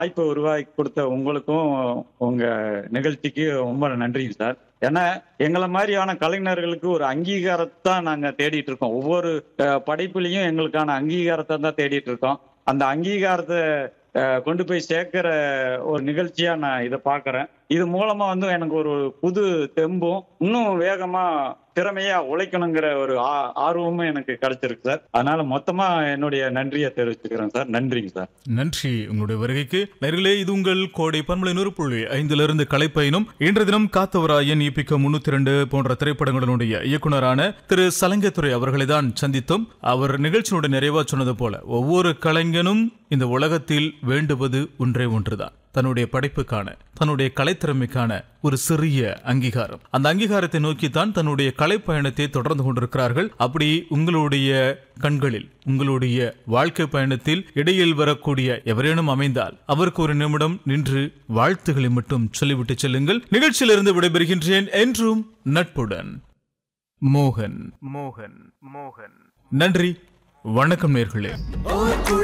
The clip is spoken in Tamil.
வாய்ப்பை உருவாக்கி கொடுத்த உங்களுக்கும் உங்க நிகழ்ச்சிக்கு ரொம்ப நன்றிங்க சார் ஏன்னா எங்களை மாதிரியான கலைஞர்களுக்கு ஒரு அங்கீகாரத்தை தான் நாங்க தேடிட்டு இருக்கோம் ஒவ்வொரு அஹ், படைப்புலையும் எங்களுக்கான அங்கீகாரத்தை தான் தேடிட்டு இருக்கோம் அந்த அங்கீகாரத்தை அஹ், கொண்டு போய் சேர்க்கிற ஒரு நிகழ்ச்சியா நான் இதை பார்க்கறேன் இது மூலமா வந்து எனக்கு ஒரு புது தெம்பும் இன்னும் வேகமா திறமையா உழைக்கணுங்கிற ஒரு ஆ- ஆர்வமும் எனக்கு கிடைச்சிருக்கு சார் அதனால மொத்தமா என்னுடைய நன்றியை தெரிவிச்சுக்கிறேன் சார் நன்றிங்க சார் நன்றி உங்களுடைய வருகைக்கு நேர்களே இது உங்கள் கோடை பன்மலை நூறு புள்ளி ஐந்திலிருந்து கலைப்பயனும் இன்று தினம் காத்தவராயன் இபிக்க முன்னூத்தி ரெண்டு போன்ற திரைப்படங்களுடைய இயக்குனரான திரு சலங்கத்துறை அவர்களை தான் சந்தித்தோம் அவர் நிகழ்ச்சியினுடைய நிறைவா சொன்னது போல ஒவ்வொரு கலைஞனும் இந்த உலகத்தில் வேண்டுவது ஒன்றே ஒன்றுதான் தன்னுடைய படைப்புக்கான தன்னுடைய கலைத்திறமைக்கான ஒரு சிறிய அங்கீகாரம் அந்த அங்கீகாரத்தை நோக்கித்தான் தன்னுடைய கலைப்பயணத்தை தொடர்ந்து கொண்டிருக்கிறார்கள் அப்படி உங்களுடைய கண்களில் உங்களுடைய வாழ்க்கை பயணத்தில் இடையில் வரக்கூடிய எவரேனும் அமைந்தால் அவருக்கு ஒரு நிமிடம் நின்று வாழ்த்துக்களை மட்டும் சொல்லிவிட்டு செல்லுங்கள் நிகழ்ச்சியிலிருந்து விடைபெறுகின்றேன் என்றும் நட்புடன் மோகன் மோகன் மோகன் நன்றி வணக்கம் நேர்களே